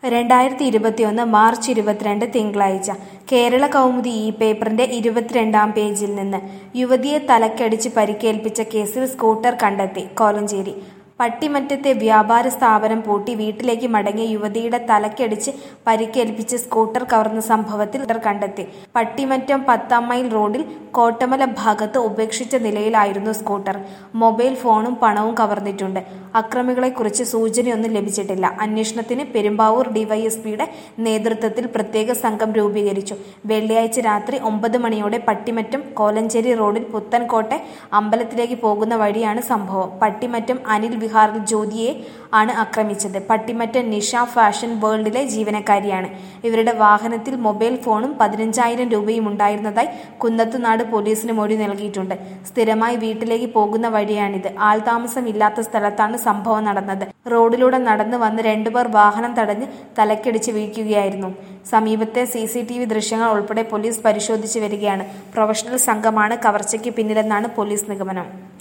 രണ്ടായിരത്തി ഇരുപത്തിയൊന്ന് മാർച്ച് ഇരുപത്തിരണ്ട് തിങ്കളാഴ്ച കേരള കൗമുദി ഈ പേപ്പറിന്റെ ഇരുപത്തിരണ്ടാം പേജിൽ നിന്ന് യുവതിയെ തലക്കടിച്ച് പരിക്കേൽപ്പിച്ച കേസിൽ സ്കൂട്ടർ കണ്ടെത്തി കോലഞ്ചേരി പട്ടിമറ്റത്തെ വ്യാപാര സ്ഥാപനം പൂട്ടി വീട്ടിലേക്ക് മടങ്ങിയ യുവതിയുടെ തലക്കടിച്ച് പരിക്കേൽപ്പിച്ച് സ്കൂട്ടർ കവർന്ന സംഭവത്തിൽ സ്കൂട്ടർ കണ്ടെത്തി പട്ടിമറ്റം പത്താം മൈൽ റോഡിൽ കോട്ടമല ഭാഗത്ത് ഉപേക്ഷിച്ച നിലയിലായിരുന്നു സ്കൂട്ടർ മൊബൈൽ ഫോണും പണവും കവർന്നിട്ടുണ്ട് അക്രമികളെക്കുറിച്ച് സൂചനയൊന്നും ലഭിച്ചിട്ടില്ല അന്വേഷണത്തിന് പെരുമ്പാവൂർ ഡിവൈഎസ്പിയുടെ നേതൃത്വത്തിൽ പ്രത്യേക സംഘം രൂപീകരിച്ചു വെള്ളിയാഴ്ച രാത്രി ഒമ്പത് മണിയോടെ പട്ടിമറ്റം കോലഞ്ചേരി റോഡിൽ പുത്തൻകോട്ടെ അമ്പലത്തിലേക്ക് പോകുന്ന വഴിയാണ് സംഭവം പട്ടിമറ്റം അനിൽ വിഹാറിൽ ജ്യോതിയെ ആണ് ആക്രമിച്ചത് പട്ടിമറ്റം നിഷ ഫാഷൻ വേൾഡിലെ ജീവനക്കാരിയാണ് ഇവരുടെ വാഹനത്തിൽ മൊബൈൽ ഫോണും പതിനഞ്ചായിരം രൂപയും ഉണ്ടായിരുന്നതായി കുന്നത്തുനാട് പോലീസിന് മൊഴി നൽകിയിട്ടുണ്ട് സ്ഥിരമായി വീട്ടിലേക്ക് പോകുന്ന വഴിയാണിത് ആൾതാമസം ഇല്ലാത്ത സ്ഥലത്താണ് സംഭവം നടന്നത് റോഡിലൂടെ നടന്നു വന്ന് രണ്ടുപേർ വാഹനം തടഞ്ഞ് തലക്കടിച്ച് വീഴ്ത്തുകയായിരുന്നു സമീപത്തെ സി സി ടി വി ദൃശ്യങ്ങൾ ഉൾപ്പെടെ പോലീസ് പരിശോധിച്ചു വരികയാണ് പ്രൊഫഷണൽ സംഘമാണ് കവർച്ചയ്ക്ക് പിന്നിലെന്നാണ് പോലീസ് നിഗമനം